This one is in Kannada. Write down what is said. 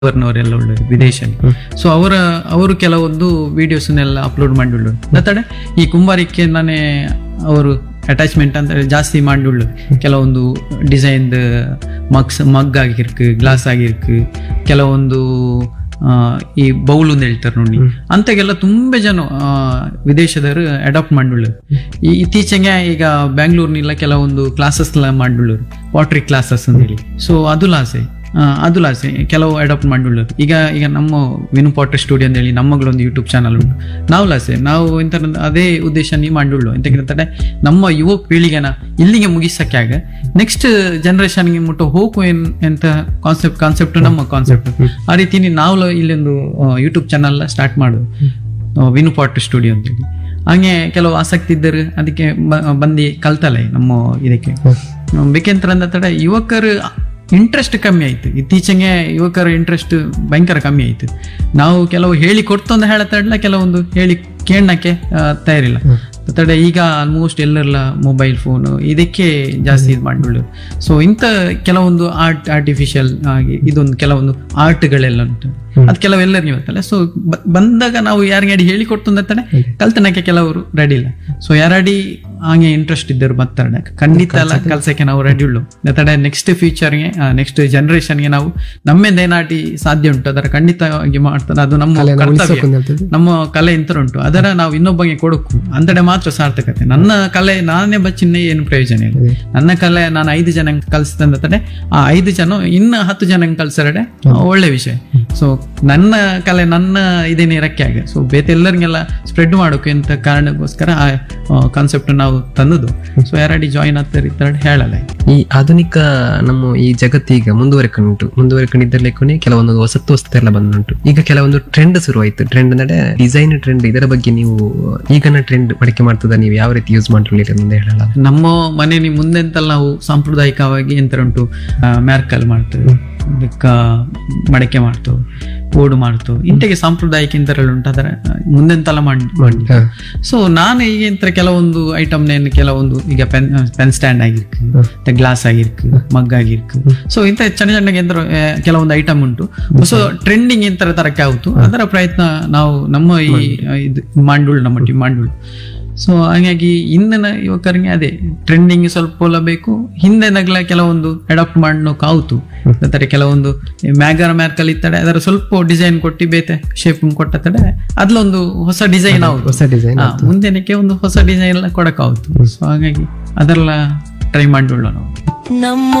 ಅವರವರೆಲ್ಲ ಉಳ್ಳರು ವಿದೇಶಲ್ಲಿ ಸೊ ಅವರ ಅವರು ಕೆಲವೊಂದು ವಿಡಿಯೋಸ್ನೆಲ್ಲ ಅಪ್ಲೋಡ್ ಮಾಡಿஉள்ளರು ಮತ್ತಡೆ ಈ ಕುಂಬಾರಿಕೆ ನಾನೇ ಅವರು ಅಟ್ಯಾಚ್ಮೆಂಟ್ ಅಂತ ಜಾಸ್ತಿ ಮಾಡಿஉள்ளರು ಕೆಲವೊಂದು ಡಿಸೈನ್ ಮಗ್ಸ್ ಮಗ್ ಆಗಿರ್ಕು ಗ್ಲಾಸ್ ಆಗಿರ್ಕು ಕೆಲವೊಂದು ಆ, ಈ ಬೌಲ್ ಅಂತ ಹೇಳ್ತಾರೆ ನೋಡಿ ಅಂತಾಗೆಲ್ಲ ತುಂಬಾ ಜನ ಆ, ವಿದೇಶದವರು ಅಡಾಪ್ಟ್ ಮಾಡಿஉள்ளರು ಈ ಇತ್ತೀಚೆಗೆ ಈಗ ಬ್ಯಾಂಗ್ಳೂರ್ನೆಲ್ಲ ಕೆಲವೊಂದು ಕ್ಲಾಸಸ್ ಎಲ್ಲ ಮಾಡಿஉள்ளರು ವಾಟ್ರಿ ಕ್ಲಾಸಸ್ ಅಂತ ಹೇಳಿ ಸೊ ಅದು ಲಾಸೆ ಆ, ಅದು ಲಾಸೆ ಕೆಲವು ಅಡಾಪ್ಟ್ ಮಾಡಿஉள்ளರು ಈಗ ಈಗ ನಮ್ಮ ವಿನು ಪಾಟರ್ ಸ್ಟುಡಿಯೋ ಅಂತ ಹೇಳಿ ನಮ್ಮಗಳೊಂದು ಯೂಟ್ಯೂಬ್ ಚಾನಲ್ ಉಂಟು ನಾವು ಲಾಸೆ ನಾವು ಎಂತ ಅದೇ ಉದ್ದೇಶ ನೀವು ಮಾಡಿஉள்ளು ಎಂತ ಹೇಳ್ತಾರೆ ನಮ್ಮ ಯುವ ಪೀಳಿಗೆನ ಇಲ್ಲಿಗೆ ಮುಗಿಸಕ್ಕೆ ಆಗ ನೆಕ್ಸ್ಟ್ ಜನರೇಷನ್ಗೆ ಮುಟ್ಟ ಹೋಗು ಏನ್ ಎಂತ ಕಾನ್ಸೆಪ್ಟ್ ಕಾನ್ಸೆಪ್ಟ್ ನಮ್ಮ ಕಾನ್ಸೆಪ್ಟ್ ಆ ರೀತಿ ನಾವು ಇಲ್ಲೊಂದು ಯೂಟ್ಯೂಬ್ ಚಾನಲ್ ಸ್ಟಾರ್ಟ್ ಮಾಡೋದು ಆ, ವಿನು ಪಾಟರ್ ಸ್ಟುಡಿಯೋ ಅಂತೇಳಿ ಹಾಗೆ ಕೆಲವು ಆಸಕ್ತಿ ಇದ್ದರು ಅದಕ್ಕೆ ಬ- ಬಂದು ಕಲ್ತಲ್ಲ ನಮ್ಮ ಇದಕ್ಕೆ ಬೇಕೆಂತ ತಡ ಯುವಕರು ಇಂಟ್ರೆಸ್ಟ್ ಕಮ್ಮಿ ಆಯ್ತು ಇತ್ತೀಚೆಗೆ ಯುವಕರ ಇಂಟ್ರೆಸ್ಟ್ ಭಯಂಕರ ಕಮ್ಮಿ ಆಯ್ತು ನಾವು ಕೆಲವು ಹೇಳಿ ಕೊಡ್ತಂದು ಹೇಳತ್ತಡ್ಲ ಕೆಲವೊಂದು ಹೇಳಿ ಕೇಳಕ್ಕೆ ತಯಾರಿಲ್ಲ ತಡೆ ಈಗ ಆಲ್ಮೋಸ್ಟ್ ಎಲ್ಲರೆಲ್ಲ ಮೊಬೈಲ್ ಫೋನ್ ಇದಕ್ಕೆ ಜಾಸ್ತಿ ಇದು ಮಾಡಿಕೊಳ್ಳೋದು ಸೊ ಇಂಥ ಕೆಲವೊಂದು ಆರ್ಟ್ ಆರ್ಟಿಫಿಷಿಯಲ್ ಆಗಿ ಇದೊಂದು ಕೆಲವೊಂದು ಆರ್ಟ್ಗಳೆಲ್ಲ ಉಂಟು ಅದು ಕೆಲವೆಲ್ಲರೂ ಇವತ್ತಲ್ಲ ಸೊ ಬಂದಾಗ ನಾವು ಯಾರಿಗೆ ಹೇಳಿ ಕೊಡ್ತಂದ್ರೆ ಕಲ್ತನಕ್ಕೆ ಕೆಲವರು ರೆಡಿ ಇಲ್ಲ ಸೊ ಯಾರಡಿ ಹಾಗೆ ಇಂಟ್ರೆಸ್ಟ್ ಇದ್ದರು ಬರ್ತಾರೆ ಖಂಡಿತ ಅಲ್ಲ ಕಲ್ಸಕ್ಕೆ ನಾವು ರೆಡಿ ಉಳ್ಳು ತಡೆ ನೆಕ್ಸ್ಟ್ ಫ್ಯೂಚರ್ಗೆ ನೆಕ್ಸ್ಟ್ ಜನರೇಷನ್ಗೆ ನಾವು ನಮ್ಮಿಂದ ಏನಾಟಿ ಸಾಧ್ಯ ಉಂಟು ಅದರ ಖಂಡಿತವಾಗಿ ಮಾಡ್ತಾರೆ ಅದು ನಮ್ಮ ಕರ್ತವ್ಯ ಹೇಳ್ತದೆ ನಮ್ಮ ಕಲೆ ಇಂತ ಉಂಟು ಅದರ ನಾವು ಇನ್ನೊಬ್ಬಗೆ ಕೊಡಕು ಅಂತಡೆ ಮಾತ್ರ ಸಾರ್ಥಕತೆ ನನ್ನ ಕಲೆ ನಾನೇ ಬಚ್ಚಿನ ಏನು ಪ್ರಯೋಜನ ಇಲ್ಲ ನನ್ನ ಕಲೆ ನಾನು ಐದು ಜನ ಕಲಿಸ್ತಂದ್ರೆ ಆ ಐದು ಜನ ಇನ್ನು ಹತ್ತು ಜನ ಕಲ್ಸರಡೆ ಒಳ್ಳೆ ವಿಷಯ ಸೊ ನನ್ನ ಕಲೆ ನನ್ನ ಇದೇನೆ ಇರಕ್ಕೆ ಆಗ ಸೊ ಬೇತೆ ಎಲ್ಲರಿಗೆಲ್ಲ ಸ್ಪ್ರೆಡ್ ಮಾಡೋಕೆ ಅಂತ ಕಾರಣಕ್ಕೋಸ್ಕರ ಆ ಕಾನ್ಸೆಪ್ಟ್ ನಾವು ತಂದದ್ದು ಸೊ ಯಾರಡಿ ಜಾಯಿನ್ ಆಗ್ತಾರೆ ಇತರ ಹೇಳಲ್ಲ ಈ ಆಧುನಿಕ ನಮ್ಮ ಈ ಜಗತ್ತೀಗ ಮುಂದುವರೆಕೊಂಡು ಮುಂದುವರೆಕೊಂಡಿದ್ದಲ್ಲೇ ಕೆಲವೊಂದು ಹೊಸತ್ತು ಹೊಸತು ಎಲ್ಲ ಬಂದುಂಟು ಈಗ ಕೆಲವೊಂದು ಟ್ರೆಂಡ್ ಶುರುವಾಯ್ತು ಟ್ರೆಂಡ್ ಅಂದ್ರೆ ಡಿಸೈನ್ ಟ್ರೆಂಡ್ ಇದರ ಬಗ್ಗೆ ನೀವು ಈಗಿನ ಟ್ರೆಂಡ್ ಬಳಕೆ ಮಾಡ್ತದ ನೀವು ಯಾವ ರೀತಿ ಯೂಸ್ ಮಾಡ್ಕೊಳ್ಳಿ ಮುಂದೆ ಹೇಳಲ್ಲ ನಮ್ಮ ಮನೆಯಲ್ಲಿ ಮುಂದೆ ಅಂತಲ್ಲ ನಾವು ಸಾಂಪ್ರದಾಯಿಕವಾಗಿ ಎಂತ ಉಂಟು ಮ್ಯಾರ್ಕಲ್ ಮಾಡ್ತೇವೆ ಬೆಕ್ಕ ಮಡಕೆ ಮಾಡ್ತೇವೆ ಓಡು ಮಾಡ್ತೇವೆ ಇಂತೆಗೆ ಸಾಂಪ್ರದಾಯಿಕ ಇಂಥರೆಲ್ಲ ಉಂಟು ಅದರ ಮುಂದೆಂತೆಲ್ಲ ಮಾಡಿ ಮಾಡಿ ಸೊ ನಾನು ಈಗ ಇಂಥ ಕೆಲವೊಂದು ಐಟಮ್ ನೇನು ಕೆಲವೊಂದು ಈಗ ಪೆನ್ ಪೆನ್ ಸ್ಟ್ಯಾಂಡ್ ಆಗಿರ್ಕು ಮತ್ತೆ ಗ್ಲಾಸ್ ಆಗಿರ್ಕು ಮಗ್ ಆಗಿರ್ಕು ಸೊ ಇಂಥ ಸಣ್ಣ ಸಣ್ಣ ಎಂತ ಕೆಲವೊಂದು ಐಟಮ್ ಉಂಟು ಸೊ ಟ್ರೆಂಡಿಂಗ್ ಇಂತರ ತರಕ್ಕೆ ಆಗುತ್ತು ಅದರ ಪ್ರಯತ್ನ ನಾವು ನಮ್ಮ ಈ ಇದು ಮಂಡುಳು ನಮ್ಮ ಟೀಮ್ ಮಂಡುಳು ಸೊ ಹಾಗಾಗಿ ಇಂದಿನ ಯುವಕರಿಗೆ ಅದೇ ಟ್ರೆಂಡಿಂಗ್ ಸ್ವಲ್ಪ ಒಲ ಬೇಕು ಹಿಂದೆನಗ್ಲ ಕೆಲವೊಂದು ಅಡಾಪ್ಟ್ ಮಾಡೋಕೆ ಆಯ್ತು ಅಂದರೆ ಕೆಲವೊಂದು ಮ್ಯಾಗರ ಮ್ಯಾರ್ಕಲ್ ಇತ್ತಡೆ ಅದರ ಸ್ವಲ್ಪ ಡಿಸೈನ್ ಕೊಟ್ಟು ಬೇತೆ ಶೇಪ್ ಕೊಟ್ಟತಡೆ ಅದ್ಲೊಂದು ಹೊಸ ಡಿಸೈನ್ ಆಗುತ್ತೆ ಹೊಸ ಡಿಸೈನ್ ಹಾ, ಮುಂದೆನಕ್ಕೆ ಒಂದು ಹೊಸ ಡಿಸೈನ್ ಎಲ್ಲ ಕೊಡಕ್ಕಾಗುತ್ತೆ ಸೊ ಹಾಗಾಗಿ ಅದೆಲ್ಲ ಟ್ರೈ ಮಾಡಿಕೊಳ್ಳೋಣ ನಾವು ನಮ್ಮ